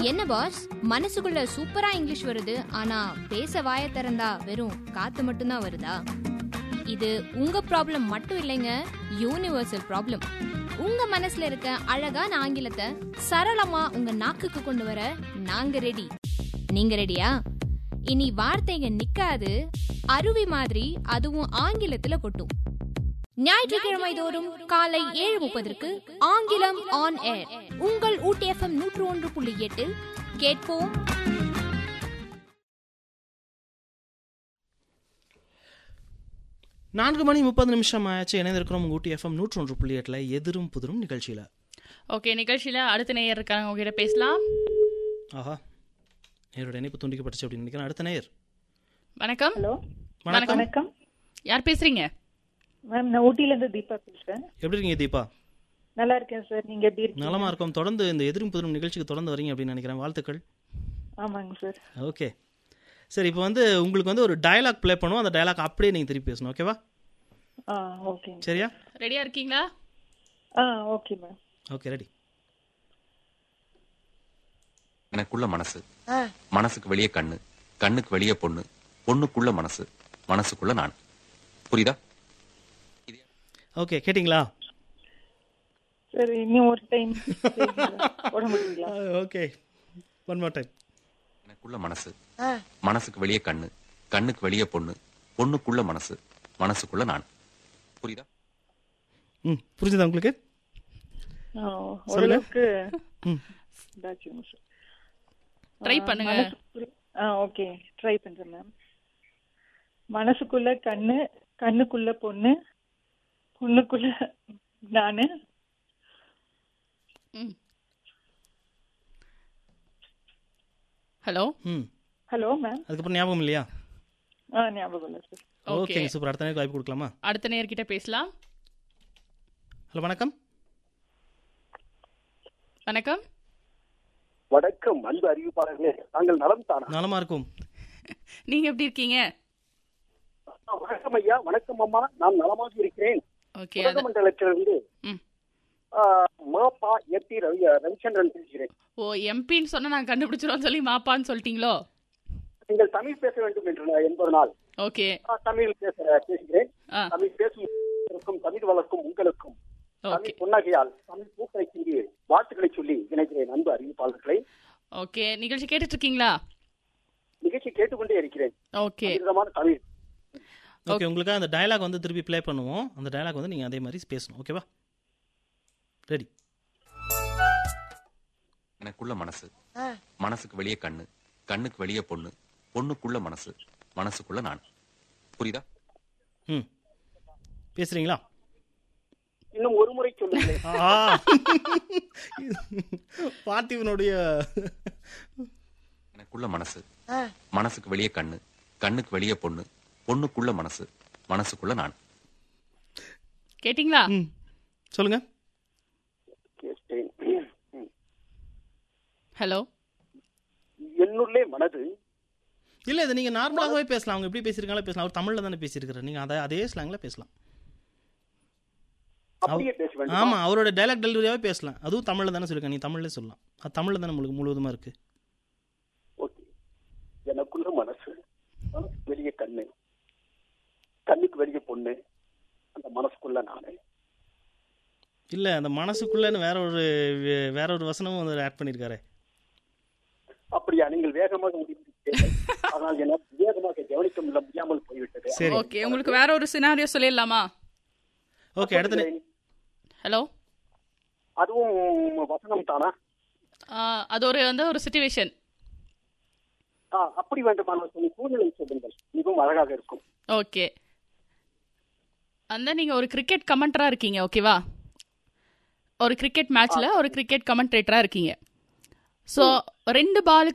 என்ன பாஸ் மனசுக்குள்ள சூப்பரா இங்கிலீஷ் வருது ஆனா பேச வாய திறந்தா வெறும் காத்து மட்டும்தான் வருதா இது உங்க ப்ராப்ளம் மட்டும் இல்லைங்க யூனிவர்சல் ப்ராப்ளம் உங்க மனசுல இருக்க அழகான ஆங்கிலத்தை சரளமா உங்க நாக்குக்கு கொண்டு வர நாங்க ரெடி நீங்க ரெடியா இனி வார்த்தைங்க நிக்காது அருவி மாதிரி அதுவும் ஆங்கிலத்துல கொட்டும் ஞாயிற்றுக்கிழமை தோறும் காலை ஏழு முப்பதற்கு ஆங்கிலம் ஆன் ஏர் உங்கள் ஊட்டி எஃப்எம் நூற்று ஒன்று புள்ளி எட்டில் கேட்போம் நான்கு மணி முப்பது நிமிஷம் ஆச்சு இணைந்திருக்கிறோம் உங்கள் ஊட்டி எஃப்எம் நூற்றி ஒன்று புள்ளி எட்டில் எதிரும் புதிரும் நிகழ்ச்சியில் ஓகே நிகழ்ச்சியில அடுத்த நேயர் இருக்காங்க உங்ககிட்ட பேசலாம் ஆஹா நேரோட இணைப்பு துண்டிக்கப்பட்டுச்சு அப்படின்னு நினைக்கிறேன் அடுத்த நேயர் வணக்கம் ஹலோ வணக்கம் வணக்கம் யார் பேசுறீங்க மேம் நான் ஊட்டில இருந்து தீபா பேசுறேன் எப்படி இருக்கீங்க தீபா நல்லா இருக்கேன் சார் நீங்க எப்படி இருக்கீங்க நலமா இருக்கோம் தொடர்ந்து இந்த எதிரும் புதிரும் நிகழ்ச்சிக்கு தொடர்ந்து வரீங்க அப்படின்னு நினைக்கிறேன் வாழ்த்துக்கள் ஆமாங்க சார் ஓகே சரி இப்போ வந்து உங்களுக்கு வந்து ஒரு டயலாக் ப்ளே பண்ணுவோம் அந்த டயலாக் அப்படியே நீங்கள் திருப்பி பேசணும் ஓகேவா ஆ ஓகேங்க சரியா ரெடியா இருக்கீங்களா ஆ ஓகே மேம் ஓகே ரெடி எனக்குள்ள மனசு மனசுக்கு வெளியே கண்ணு கண்ணுக்கு வெளியே பொண்ணு பொண்ணுக்குள்ள மனசு மனசுக்குள்ள நான் புரியுதா ஓகே கேட்டிங்களா சார் இன்னும் ஒரு டைம் போட முடியுங்களா ஓகே ஒன் மோர் டைம் எனக்குள்ள மனசு மனசுக்கு வெளியே கண்ணு கண்ணுக்கு வெளியே பொண்ணு பொண்ணுக்குள்ள மனசு மனசுக்குள்ள நான் புரியுதா ம் புரிஞ்சுதா உங்களுக்கு ஆ, ஓரளவுக்கு இதாச்சுங்க சார் ட்ரை பண்ணுங்க மனசுக்குள்ள- ஆ ஓகே ட்ரை பண்றேன் மேம் மனசுக்குள்ள கண்ணு கண்ணுக்குள்ள பொண்ணு பொண்ணுக்குள்ள நானு ஹலோ ம் ஹலோ மேம் அதுக்கப்புறம் ஞாபகம் இல்லையா ஆ ஞாபகம் இல்லை சார் Okay. ஓகேங்க சூப்பர் அடுத்த நேரம் வாய்ப்பு கொடுக்கலாமா அடுத்த நேயர்கிட்ட பேசலாம் ஹலோ வணக்கம் வணக்கம் வணக்கம் அன்பு அறிவிப்பாளர்களே நாங்கள் நலம் தானா நலமா இருக்கும் நீங்க எப்படி இருக்கீங்க வணக்கம் ஐயா வணக்கம் அம்மா நான் நலமாக இருக்கிறேன் ஓகே அது உதகமண்டலத்திலிருந்து ம். ஆ, மாப்பா எத்தி ரவி ரவிச்சந்திரன் பேசுகிறேன் ஓ எம்பின்னு சொன்னா நான் கண்டுபிடிச்சிரும் சொல்லி மாப்பான்னு சொல்லிட்டீங்களோ நீங்கள் தமிழ் பேச வேண்டும் என்று நான் என்பதனால் ஓகே ஆ, தமிழ் பேச பேசுகிறேன் ஆ தமிழ் பேசும் தமிழ் வளர்க்கும் உங்களுக்கும் ஓகே தமிழ் புன்னகையால் தமிழ் பூக்களை சிந்தி வாழ்த்துக்களை சொல்லி இணைக்கிறேன் அன்பு அறிவிப்பாளர்களை ஓகே நிகழ்ச்சி கேட்டுட்டு இருக்கீங்களா நிகழ்ச்சி கேட்டுக்கொண்டே இருக்கிறேன் ஓகே விதமான தமிழ் ஓகே உங்களுக்காக அந்த டயலாக் வந்து திருப்பி ப்ளே பண்ணுவோம் அந்த டயலாக் வந்து நீங்கள் அதே மாதிரி பேசணும் ஓகேவா ரெடி எனக்குள்ள மனசு மனசுக்கு வெளியே கண்ணு கண்ணுக்கு வெளியே பொண்ணு பொண்ணுக்குள்ள மனசு மனசுக்குள்ள நான் புரியுதா ம் பேசுறீங்களா இன்னும் ஒரு முறை சொல்லுங்களேன் ஆ பார்த்திவனுடைய எனக்குள்ள மனசு மனசுக்கு வெளியே கண்ணு கண்ணுக்கு வெளியே பொண்ணு பொண்ணுக்குள்ள மனசு மனசுக்குள்ள நான் கேட்டிங்களா ம் சொல்லுங்க கேட்டேன் ஹலோ என்னுள்ளே மனது இல்லை இது நீங்கள் நார்மலாகவே பேசலாம் அவங்க எப்படி பேசியிருக்காங்களோ பேசலாம் அவர் தமிழில் தானே பேசியிருக்காரு நீங்கள் அதை அதே ஸ்லாங்கில் பேசலாம் அப்படியே பேச வேண்டும் ஆமாம் அவரோட டைலாக் டெலிவரியாகவே பேசலாம் அதுவும் தமிழில் தானே சொல்லியிருக்கேன் நீ தமிழ்லேயே சொல்லலாம் அது தமிழில் தானே உங்களுக்கு முழுவதுமாக இருக்குது ஓகே எனக்குள்ள மனசு மனசு வெளியே கண்ணு கண்ணுக்கு வெளியே பொண்ணு அந்த மனசுக்குள்ள நானு இல்லை அந்த மனசுக்குள்ளேன்னு வேற ஒரு வே- வேற ஒரு வசனமும் வந்து ஆட் பண்ணியிருக்காரு அப்படியா நீங்கள் வேகமாக முடிவெடுத்தீர்கள் ஆனால் என்னால் வேகமாக கவனிக்க முடிய முடியாமல் போய்விட்டது சரி ஓகே உங்களுக்கு வேற ஒரு சினாரியோ சொல்லிடலாமா ஓகே அடுத்த நே- ஹலோ அதுவும் வசனம் தானா அது ஒரு வந்து ஒரு சுச்சுவேஷன் ஆ, அப்படி வேண்டுமானால் சொல்லி சூழ்நிலை சொல்லுங்கள் மிகவும் அழகாக இருக்கும் ஓகே அந்த நீங்க ஒரு கிரிக்கெட் கமெண்டரா இருக்கீங்க ஓகேவா ஒரு கிரிக்கெட் மேட்ச்ல ஒரு கிரிக்கெட் கமெண்டேட்டரா இருக்கீங்க ஸோ ரெண்டு பாலுக்கு